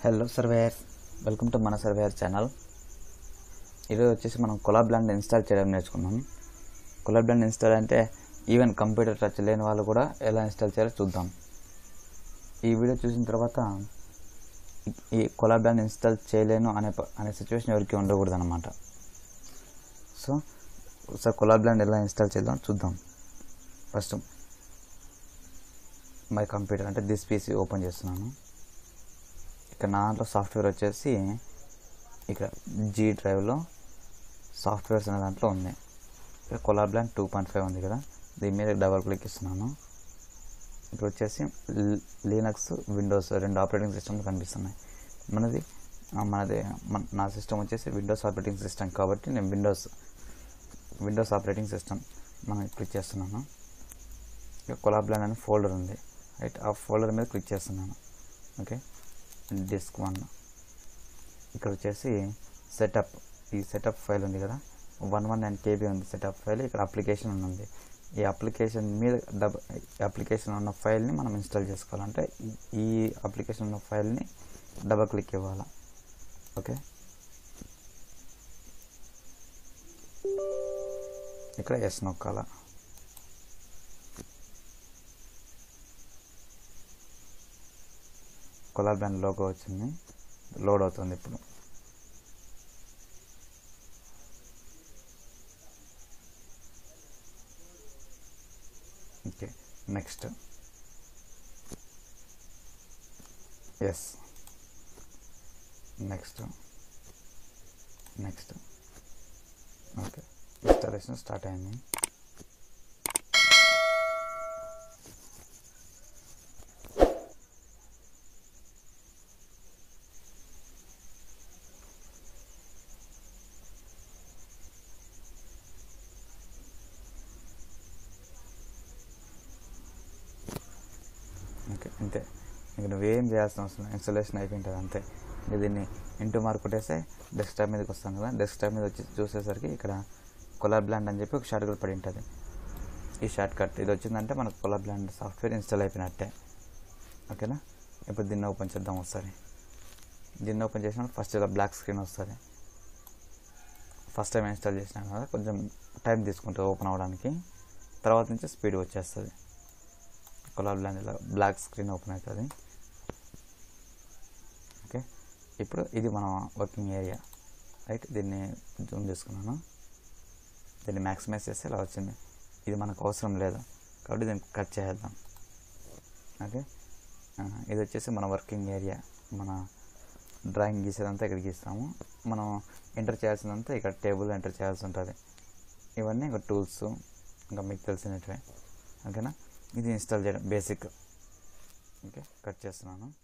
Hello surveyors welcome to మన surveyor channel ఈరోజు వచ్చేసి మనం కొలాబ్ బ్లాండ్ ఇన్స్టాల్ చేయడం నేర్చుకున్నాం కొలాబ్ బ్లాండ్ ఇన్స్టాల్ అంటే ఈవెన్ కంప్యూటర్ టచ్ లేని వాళ్ళు కూడా ఎలా ఇన్స్టాల్ చేయాలో చూద్దాం ఈ వీడియో చూసిన తర్వాత ఈ- ఈ కొలాబ్ బ్లాండ్ ఇన్స్టాల్ చేయలేను అనే ప- అనే సిచ్యువేషన్ ఎవరికి ఉండకూడదు అనమాట సో ఒకసారి కొలాబ్ బ్లాండ్ ఎలా ఇన్స్టాల్ చేద్దాం చూద్దాం ఫస్ట్ మై కంప్యూటర్ అంటే దిస్ పీసీ ఓపెన్ చేస్తున్నాను ఇక్కడ నా దాంట్లో సాఫ్ట్వేర్ వచ్చేసి ఇక్కడ జీ డ్రైవ్లో సాఫ్ట్వేర్స్ అనే దాంట్లో ఉంది ఇక్కడ కొలాబ్లాన్ టూ పాయింట్ ఫైవ్ ఉంది కదా దీని మీద డబల్ క్లిక్ ఇస్తున్నాను ఇక్కడ వచ్చేసి లీనక్స్ విండోస్ రెండు ఆపరేటింగ్ సిస్టమ్లు కనిపిస్తున్నాయి మనది ఆ, మనది మన నా సిస్టమ్ వచ్చేసి విండోస్ ఆపరేటింగ్ సిస్టమ్ కాబట్టి నేను విండోస్ విండోస్ ఆపరేటింగ్ సిస్టమ్ మనం క్లిక్ చేస్తున్నాను ఇక్కడ కొలాబ్లాన్ అనే ఫోల్డర్ ఉంది రైట్ ఆ ఫోల్డర్ మీద క్లిక్ చేస్తున్నాను ఓకే డిస్క్ వన్ ఇక్కడ వచ్చేసి సెటప్ ఈ సెటప్ ఫైల్ ఉంది కదా వన్ వన్ నైన్ కేబీ ఉంది సెటప్ ఫైల్ ఇక్కడ అప్లికేషన్ అని ఉంది ఈ అప్లికేషన్ మీద డబ్ అప్లికేషన్ ఉన్న ఫైల్ని మనం ఇన్స్టాల్ చేసుకోవాలంటే ఈ- ఈ అప్లికేషన్ ఉన్న ఫైల్ని డబల్ క్లిక్ ఇవ్వాలి ఓకే ఇక్కడ ఎస్ నొక్కాల కొలార్ బ్రాండ్ లోగో వచ్చింది లోడ్ అవుతుంది ఇప్పుడు okay next yes next next okay installation start అయింది ఓకే అంతే ఇంక నువ్వేం చేయాల్సిన అవసరం లేదు. ఇన్స్టాలేషన్ అయిపోయింటుంది అంతే ఇంక దీన్ని ఇంటూ మార్క్ కొట్టేస్తే డెస్క్టాప్ మీదకి వస్తాం కదా డెస్క్టాప్ మీద వచ్చి చూసేసరికి ఇక్కడ కొలార్ బ్లాండ్ అని చెప్పి ఒక షార్ట్ కట్ పడి ఉంటుంది ఈ షార్ట్ కట్ ఇది వచ్చిందంటే మనకు కొలార్ బ్లాండ్ సాఫ్ట్వేర్ ఇన్స్టాల్ అయిపోయినట్టే ఓకేనా ఇప్పుడు దీన్ని ఓపెన్ చేద్దాం ఒకసారి దీన్ని ఓపెన్ చేసినప్పుడు ఫస్ట్ ఇలా బ్లాక్ స్క్రీన్ వస్తుంది ఫస్ట్ టైం ఇన్స్టాల్ చేసినాం కదా కొంచెం టైం తీసుకుంటుంది ఓపెన్ అవ్వడానికి తర్వాత నుంచి స్పీడ్ వచ్చేస్తుంది కొలాబ్ ల్యాండ్ ఇలా బ్లాక్ స్క్రీన్ ఓపెన్ అవుతుంది ఓకే ఇప్పుడు ఇది మన వర్కింగ్ ఏరియా రైట్ దీన్ని జూమ్ చేసుకున్నాను దీన్ని మ్యాక్సిమైజ్ చేస్తే ఇలా వచ్చింది ఇది మనకు అవసరం లేదు కాబట్టి దీన్ని కట్ చేద్దాం ఓకే ఆ, ఇది వచ్చేసి మన వర్కింగ్ ఏరియా మన డ్రాయింగ్ గీసేదంతా ఇక్కడ గీస్తాము మనం ఎంటర్ చేయాల్సిందంతా ఇక్కడ టేబుల్ ఎంటర్ చేయాల్సి ఉంటుంది ఇవన్నీ ఇంకా టూల్స్ ఇంకా మీకు తెలిసినట్వే ఓకేనా ఇది ఇన్స్టాల్ చేయడం బేసిక్ ఓకే కట్ చేస్తున్నాను